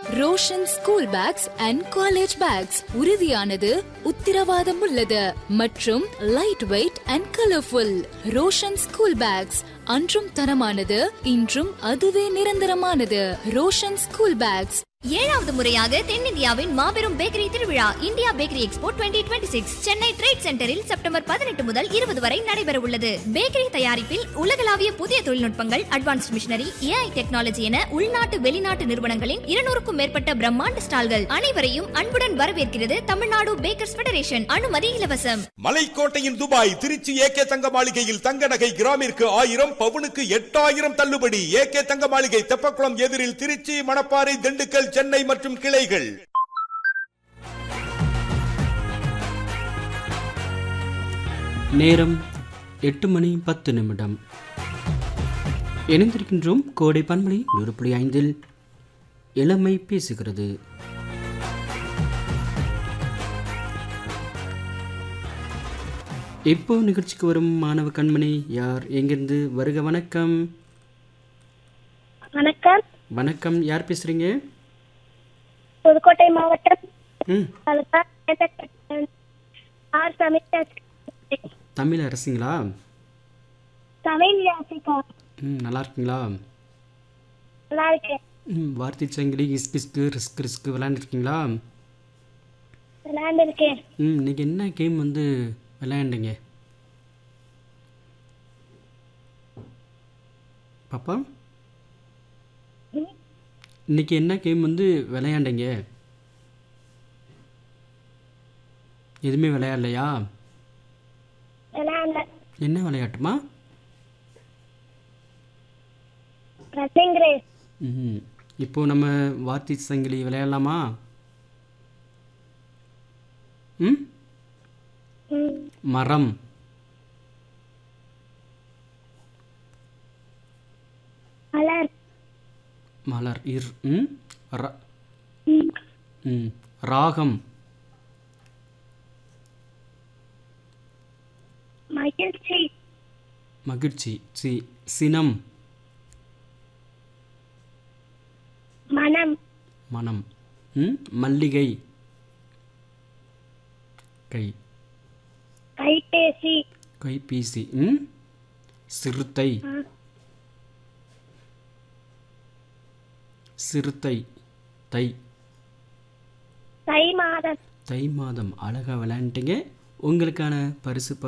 Roshan school bags and college bags உறுதியானது உத்தரவாதம் உள்ளது மற்றும் light weight and colourful Roshan school bags அன்றும் தரமானது இன்றும் அதுவே நிரந்தரமானது ரோஷன் ஸ்கூல் பேக்ஸ் ஏழாவது முறையாக தென்னிந்தியாவின் மாபெரும் பேக்கரி திருவிழா India bakery expo 2026 Chennai trade சென்டரில் செப்டம்பர் பதினெட்டு முதல் இருபது வரை நடைபெற உள்ளது பேக்கரி தயாரிப்பில் உலகளாவிய புதிய தொழில்நுட்பங்கள் அட்வான்ஸ்ட் மிஷினரி ஏஐ டெக்னாலஜி என உள்நாட்டு வெளிநாட்டு நிறுவனங்களின் இருநூறுக்கும் மேற்பட்ட பிரம்மாண்ட ஸ்டால்கள் அனைவரையும் அன்புடன் வரவேற்கிறது தமிழ்நாடு பேக்கர்ஸ் ஃபெடரேஷன் அனுமதி இலவசம் மலைக்கோட்டையின் துபாய் திருச்சி ஏகே தங்க மாளிகையில் தங்க நகை கிராமிற்கு ஆயிரம் பவுனுக்கு எட்டாயிரம் தள்ளுபடி ஏகே தங்க மாளிகை தெப்பக்குளம் எதிரில் திருச்சி மணப்பாறை திண்டுக்கல் சென்னை மற்றும் கிளைகள் நேரம் எட்டு மணி பத்து நிமிடம் இணைந்திருக்கின்றோம் கோடை பன்மணி நூறு புள்ளி ஐந்தில் இளமை பேசுகிறது இப்போ நிகழ்ச்சிக்கு வரும் மாணவ கண்மணி யார் எங்கிருந்து வருக வணக்கம் வணக்கம் வணக்கம் யார் பேசுறீங்க புதுக்கோட்டை மாவட்டம் ம் தாலுகா சேதப்பட்டு ஆர் தமிழ் தமிழ் அரசிங்களா தமிழ் யாசிகா ம் நல்லா இருக்கீங்களா நல்லா இருக்கேன் ம் வார்த்தை சங்கிலி இஸ் பிஸ்கு ரிஸ்க் ரிஸ்க் விளையாண்டுருக்கீங்களா விளையாண்டுருக்கேன் ம் இன்னைக்கு என்ன கேம் வந்து விளையாண்டீங்க பாப்பா இன்னைக்கு என்ன கேம் வந்து விளையாண்டீங்க எதுவுமே விளையாடலையா விளையாண்ட என்ன விளையாட்டுமா ரன்னிங் ரேஸ் ம் இப்போ நம்ம வார்த்தை சங்கிலி விளையாடலாமா ம் மரம் மலர் மலர் இர் ம் ர ம் ராகம் மகிழ்ச்சி மகிழ்ச்சி சி சினம் மனம் மனம் ம் மல்லிகை கை கைபேசி கைபேசி ம் சிறுத்தை சிறுத்தை தை தை மாதம் தை மாதம் அழகாக விளையாண்டுட்டீங்க உங்களுக்கான பரிசு